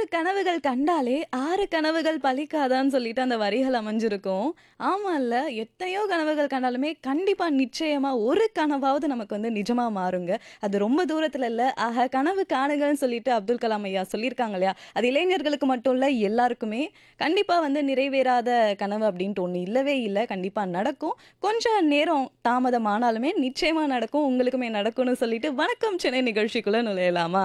நூறு கனவுகள் கண்டாலே ஆறு கனவுகள் பலிக்காதான்னு சொல்லிட்டு அந்த வரிகள் அமைஞ்சிருக்கும் ஆமால்ல எத்தனையோ கனவுகள் கண்டாலுமே கண்டிப்பா நிச்சயமா ஒரு கனவாவது நமக்கு வந்து நிஜமா மாறுங்க அது ரொம்ப தூரத்துல இல்ல ஆக கனவு காணுங்கள்னு சொல்லிட்டு அப்துல் கலாம் ஐயா சொல்லியிருக்காங்க இல்லையா அது இளைஞர்களுக்கு மட்டும் இல்ல எல்லாருக்குமே கண்டிப்பா வந்து நிறைவேறாத கனவு அப்படின்ட்டு ஒண்ணு இல்லவே இல்லை கண்டிப்பா நடக்கும் கொஞ்சம் நேரம் தாமதம் ஆனாலுமே நிச்சயமா நடக்கும் உங்களுக்குமே நடக்கும்னு சொல்லிட்டு வணக்கம் சென்னை நிகழ்ச்சிக்குள்ள நுழையலாமா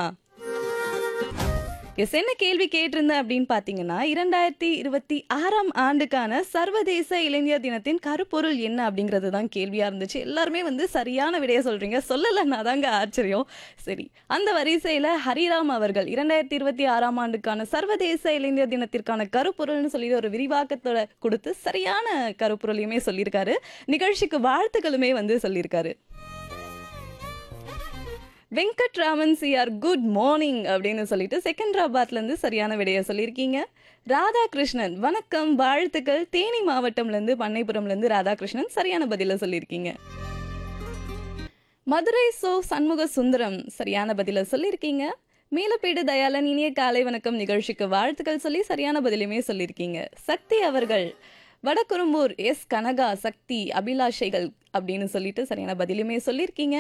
எஸ் என்ன கேள்வி கேட்டிருந்தேன் அப்படின்னு பார்த்தீங்கன்னா இரண்டாயிரத்தி இருபத்தி ஆறாம் ஆண்டுக்கான சர்வதேச இளைஞர் தினத்தின் கருப்பொருள் என்ன அப்படிங்கிறது தான் கேள்வியாக இருந்துச்சு எல்லாருமே வந்து சரியான விடையை சொல்கிறீங்க சொல்லலைன்னா தாங்க ஆச்சரியம் சரி அந்த வரிசையில் ஹரிராம் அவர்கள் இரண்டாயிரத்தி இருபத்தி ஆறாம் ஆண்டுக்கான சர்வதேச இளைஞர் தினத்திற்கான கருப்பொருள்னு சொல்லி ஒரு விரிவாக்கத்தோட கொடுத்து சரியான கருப்பொருளையுமே சொல்லியிருக்காரு நிகழ்ச்சிக்கு வாழ்த்துக்களுமே வந்து சொல்லியிருக்காரு Venkat Raman CR good morning அப்படின்னு சொல்லிட்டு செகண்டராபாத்ல இருந்து சரியான விடையை சொல்லியிருக்கீங்க ராதாகிருஷ்ணன் வணக்கம் வாழ்த்துக்கள் தேனி மாவட்டம்ல இருந்து பண்ணைப்புறம்ல இருந்து ராதாகிருஷ்ணன் சரியான பதில சொல்லியிருக்கீங்க மதுரை சோ சண்முக சுந்தரம் சரியான பதில சொல்லியிருக்கீங்க மேலப்பேடு தயாளன் இனிய காலை வணக்கம் நிகழ்ச்சிக்கு வாழ்த்துக்கள் சொல்லி சரியான பதிலுமே சொல்லியிருக்கீங்க சக்தி அவர்கள் வடக்குறும்பூர் எஸ் கனகா சக்தி அபிலாஷைகள் அப்படின்னு சொல்லிட்டு சரியான பதிலுமே சொல்லியிருக்கீங்க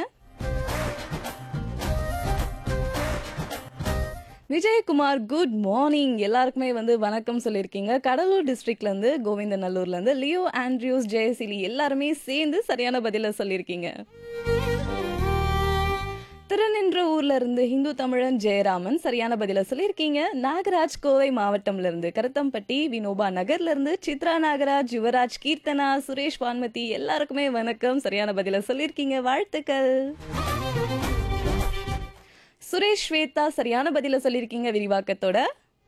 விஜயகுமார் குட் மார்னிங் எல்லாருக்குமே வந்து வணக்கம் சொல்லியிருக்கீங்க கடலூர் டிஸ்ட்ரிக்ட்ல இருந்து கோவிந்தநல்லூர்ல இருந்து லியோ ஆண்ட்ரியூஸ் ஜெயசிலி எல்லாருமே சேர்ந்து சரியான பதில சொல்லியிருக்கீங்க திருநின்ற ஊர்ல இருந்து ஹிந்து தமிழன் ஜெயராமன் சரியான பதில சொல்லியிருக்கீங்க நாகராஜ் கோவை மாவட்டம்ல இருந்து கருத்தம்பட்டி வினோபா நகர்ல இருந்து சித்ரா நாகராஜ் யுவராஜ் கீர்த்தனா சுரேஷ் வான்மதி எல்லாருக்குமே வணக்கம் சரியான பதில சொல்லியிருக்கீங்க வாழ்த்துக்கள் சுரேஷ் ஸ்வேதா சரியான பதில சொல்லியிருக்கீங்க விரிவாக்கத்தோட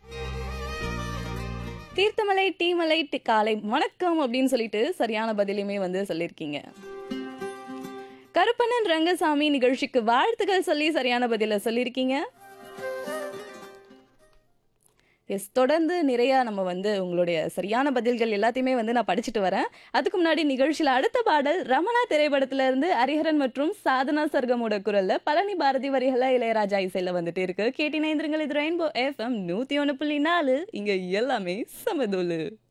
தீர்த்தமலை டீமலை டி- காலை வணக்கம் அப்படின்னு சொல்லிட்டு சரியான பதிலுமே வந்து சொல்லியிருக்கீங்க கருப்பண்ணன் ரங்கசாமி நிகழ்ச்சிக்கு வாழ்த்துக்கள் சொல்லி சரியான பதில சொல்லியிருக்கீங்க எஸ் தொடர்ந்து நிறைய நம்ம வந்து உங்களுடைய சரியான பதில்கள் எல்லாத்தையுமே வந்து நான் படிச்சுட்டு வரேன் அதுக்கு முன்னாடி நிகழ்ச்சியில் அடுத்த பாடல் ரமணா திரைப்படத்துல இருந்து ஹரிஹரன் மற்றும் சாதனா சர்கமோட குரல்ல பழனி பாரதி வரிகள இளையராஜா இசையில வந்துட்டு இருக்கு கேட்டினைந்திருங்கள் இது ரெயின்போ எஃப்எம் நூத்தி ஒன்று புள்ளி நாலு இங்க எல்லாமே சமதொலு